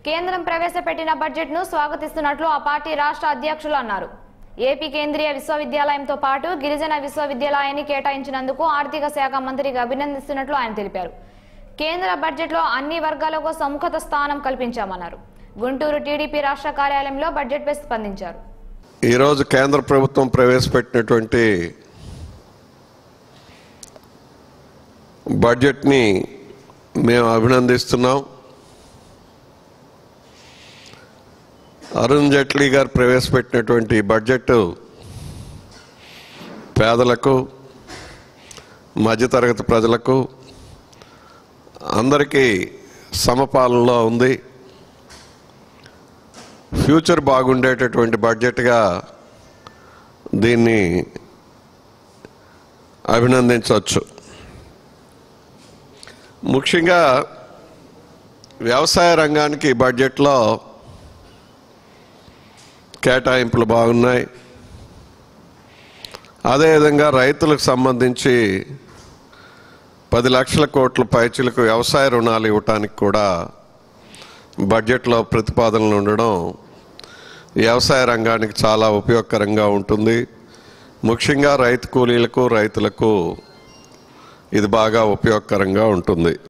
కేంద్రం ప్రవేశపెట్టిన బడ్జెట్ ను స్వాగతిస్తున్నట్లు ఆ పార్టీ రాష్ట్ర అధ్యక్షులు అన్నారు ఏపీ కేంద్రీయ విశ్వవిద్యాలయంతో పాటు గిరిజన విశ్వవిద్యాలయాన్ని కేటాయించినందుకు ఆర్థిక శాఖ మంత్రికి అభినందిస్తున్నట్లు ఆయన తెలిపారు కేంద్ర బడ్జెట్ లో అన్ని వర్గాలకు సముఖత స్థానం కల్పించామన్నారు గుంటూరు టీడీపీ రాష్ట్ర కార్యాలయంలో బడ్జెట్ పై స్పందించారు ఈరోజు కేంద్ర ప్రభుత్వం ప్రవేశపెట్టినటువంటి బడ్జెట్ని మేము అభినందిస్తున్నాం అరుణ్ జైట్లీ గారు ప్రవేశపెట్టినటువంటి బడ్జెట్ పేదలకు మధ్యతరగతి ప్రజలకు అందరికీ సమపాలనలో ఉంది ఫ్యూచర్ బాగుండేటటువంటి బడ్జెట్గా దీన్ని అభినందించవచ్చు ముఖ్యంగా వ్యవసాయ రంగానికి ఈ బడ్జెట్లో కేటాయింపులు బాగున్నాయి అదేవిధంగా రైతులకు సంబంధించి పది లక్షల కోట్ల పైచులకు వ్యవసాయ రుణాలు ఇవ్వటానికి కూడా బడ్జెట్లో ప్రతిపాదనలు ఉండడం వ్యవసాయ రంగానికి చాలా ఉపయోగకరంగా ఉంటుంది ముఖ్యంగా రైతు కూలీలకు రైతులకు ఇది బాగా ఉపయోగకరంగా ఉంటుంది